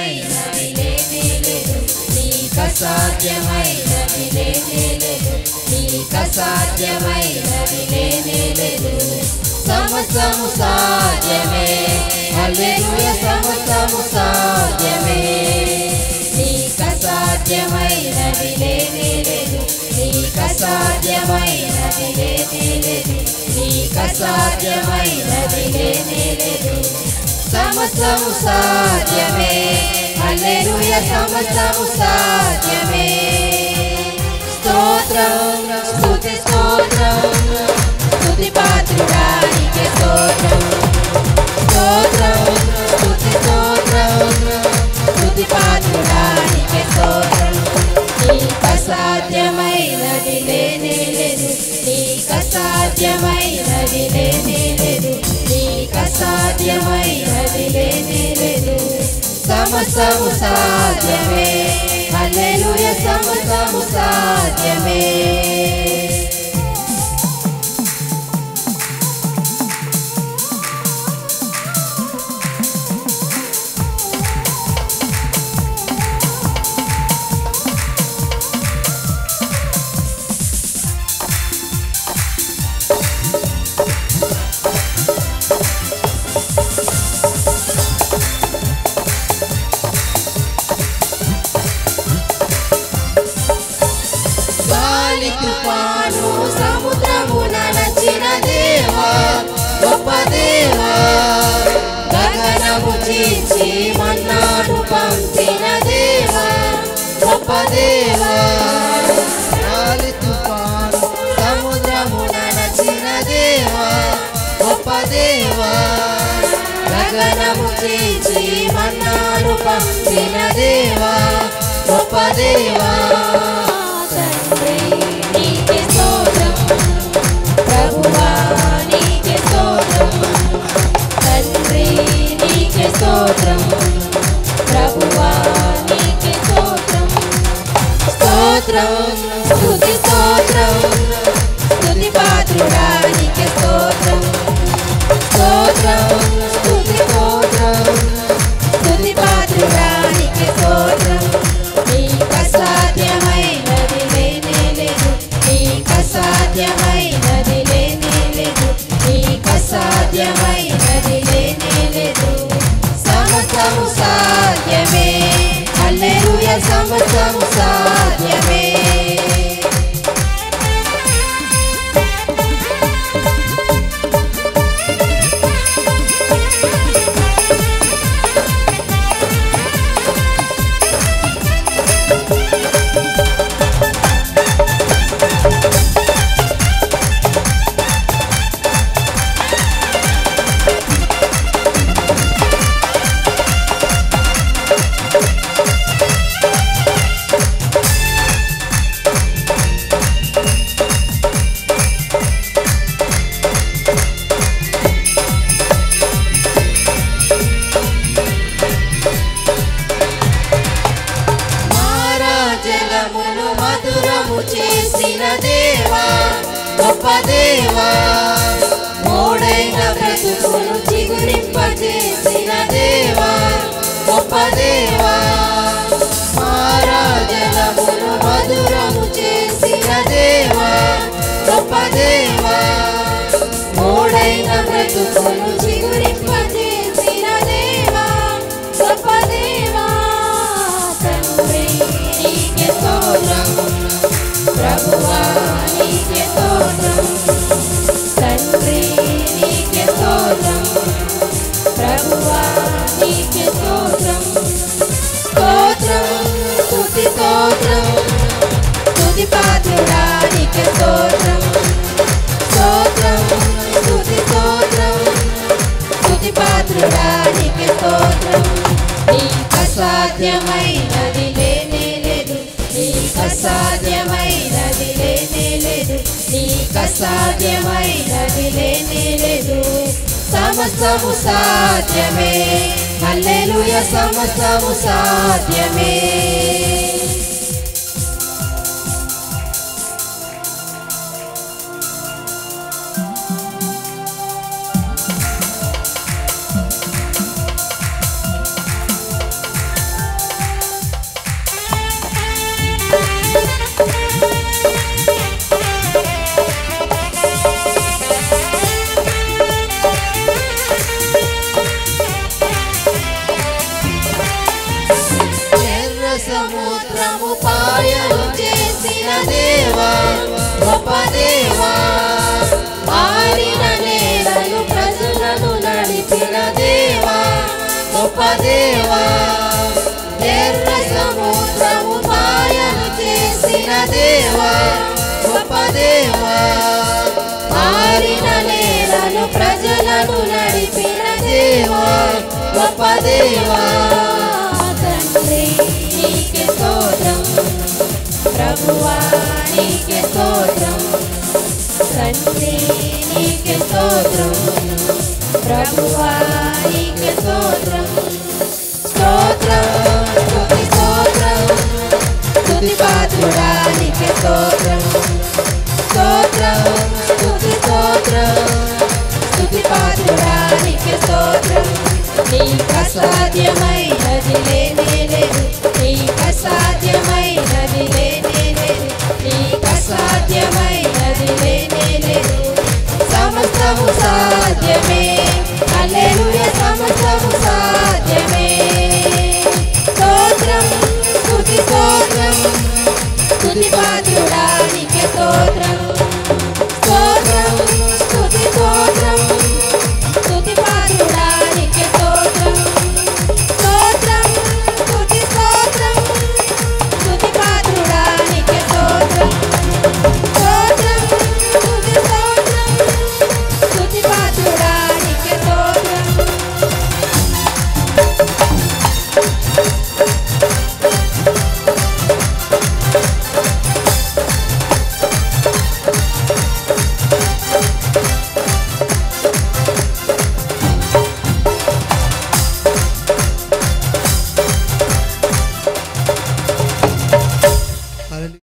అసాధ్యమైనది లేనే లేదు నీకు అసాధ్యమైనది లేనే లేదు నీకు అసాధ్యమైనది లేనే లేదు సమస్తము సాధ్యమే హల్లెలూయ సమస్తము సాధ్యమే నీకు అసాధ్యమైనది లేనే లేదు నీకు అసాధ్యమైనది లేనే లేదు నీకు అసాధ్యమైనది లేనే లేదు సమస్తము సాధ్యమే హల్లెలూయ సమస్తము సాధ్యమే స్తోత్రం స్తుతి స్తోత్రం స్తుతి పాత్రుడానికి స్తోత్రం స్తోత్రం స్తుతి స్తోత్రం స్తుతి పాత్రుడానికి స్తోత్రం నీకు అసాధ్యమైనది లేనే లేదు నీకు అసాధ్యమైనది లేనే లేదు నీకు అసాధ్యమైనది లేనే లేదు సమస్తము సాధ్యమే హల్లెలూయ సమస్తము సాధ్యమే గాలి తుఫాను సముద్రమున నచ్చిన దేవా గొప్ప దేవా గగనము చీల్చి మన్నాడు పంపిన దేవా గొప్ప దేవా గాలి తుఫాను సముద్రమున నచిన దేవా గొప్ప దేవా గగనము చీల్చి మన్నాడు పంపిన దేవా గొప్ప దేవా తండ్రి నీకే స్తోత్రం ప్రభువా నీకే స్తోత్రం తండ్రి నీకే స్తోత్రం ప్రభువా నీకే స్తోత్రం స్తోత్రం స్తుతి స్తోత్రం స్తుతి పాత్రుడా నీకే స్తోత్రం స్తోత్రం స్తుతి స్తోత్రం స్తుతి పాత్రుడా నీకే స్తోత్రం నీకు అసాధ్యమైనది లేనే లేదు నీకు అసాధ్యమైనది లేనే లేదు నీకు అసాధ్యమైనది లేనే లేదు సమస్తము సాధ్యమే హల్లెలూయ సమస్తము సాధ్యమే మారాజలమును మధురము చేసిన దేవా గొప్ప దేవా మోడైన బ్రతుకును చిగురింపజేసిన దేవా గొప్ప దేవా మారాజలమును మధురము చేసిన దేవా గొప్ప దేవా మోడైన బ్రతుకును చిగురింపజేసిన దేవా గొప్ప దేవా తండ్రి నీకే స్తోత్రం ప్రభువా నీకే స్తోత్రం తండ్రి నీకే స్తోత్రం ప్రభువా నీకే స్తోత్రం స్తోత్రం స్తుతి స్తోత్రం స్తుతి పాత్రుడా నీకే స్తోత్రం స్తోత్రం స్తుతి స్తోత్రం స్తుతి పాత్రుడా నీకే స్తోత్రం నీకు అసాధ్యమైనది లేనే లేదు నీకు అసాధ్యమైనది లేనే లేదు నీకు అసాధ్యమైనది లేనే లేదు సమస్తము సాధ్యమే హల్లెలూయ సమస్తము సాధ్యమే సముద్రము పాయలు చేసిన దేవా గొప్ప దేవా మారిన నేలను ప్రజలను నడిపిన దేవా గొప్ప దేవా ఎర్ర సముద్రము పాయలు చేసిన దేవా గొప్ప దేవా మారిన నేలను ప్రజలను నడిపిన దేవా గొప్ప దేవా తండ్రి నీకే స్తోత్రం ప్రభువా నీకే స్తోత్రం తండ్రి నీకే స్తోత్రం ప్రభువా నీకే స్తోత్రం స్తోత్రం స్తుతి స్తోత్రం స్తుతి పాత్రుడా నీకే స్తోత్రం స్తోత్రం స్తుతి స్తోత్రం స్తుతి పాత్రుడా నీకే స్తోత్రం నీకు అసాధ్యమైన